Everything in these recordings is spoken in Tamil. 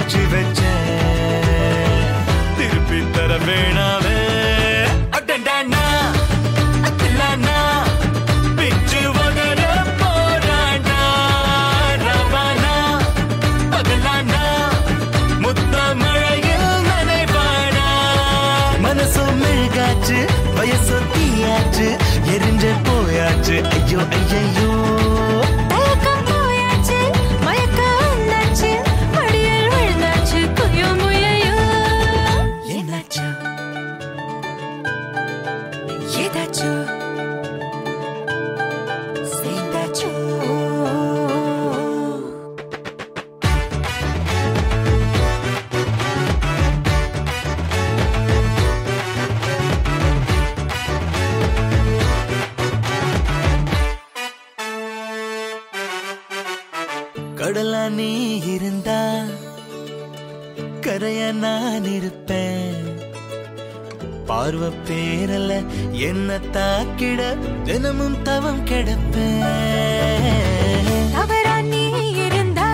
ஒளிச்சு வச்சேன் திருப்பி தர வேணாவே அடடானா அத்திலானா பிச்சு வகர போராடா ரவானா பகலானா முத்த மழையில் நனைவாடா மனசும் மெழுகாச்சு வயசு தீயாச்சு எரிஞ்ச போயாச்சு ஐயோ ஐயையோ தயக்கம் போயாச்சு மயக்கம் வந்தாச்சு மடியில் விழுந்தாச்சு குயோ முயையோ என்னாச்சு ஏதாச்சோ சேர்ந்தாச்சோ கடலா நீ இருந்தா கரையா நான் இருப்பேன் பார்வை பேரல என்ன தாக்கிட தினமும் தவம் கிடப்பேன் தவறா நீ இருந்தா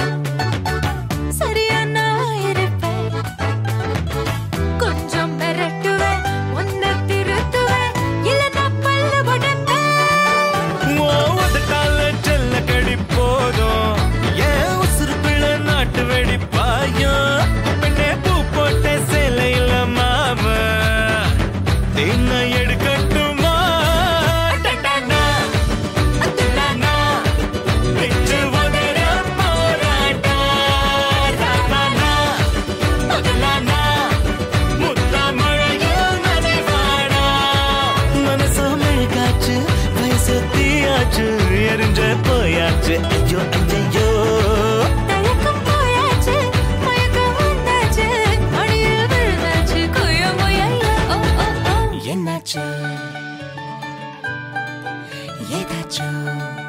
சரியா நான் இருப்பேன் கொஞ்சம் மிரட்டுவேன் உன்னை திருத்துவேன் இல்லைன்னா பல்லு உடைப்பேன் ஓ, உதட்டால செல்ல கடி போதும் ஏன் உசுறு பிள்ளை நாட்டு வெடி பாயும் பெண்ணே பூ போட்ட சேலையில மாம தேன எடுக்கட்டுமா டடானா, அத்துலானா, வெச்சு உதற போராட்டா, ராமானா, பகலானா, முத்தா மழையில் நனைவாடா. மனசு மெழுகாச்சு வயசு தீயாச்சு எரிஞ்ச போயாச்சு ஐயோ ஐயோ தயக்கம் போயாச்சு மயக்கம் வந்தாச்சு மடியில் விழுந்தாச்சு குயோ முயையோ ஓ ஓ ஓ என்னாச்சு ஏதாச்சோ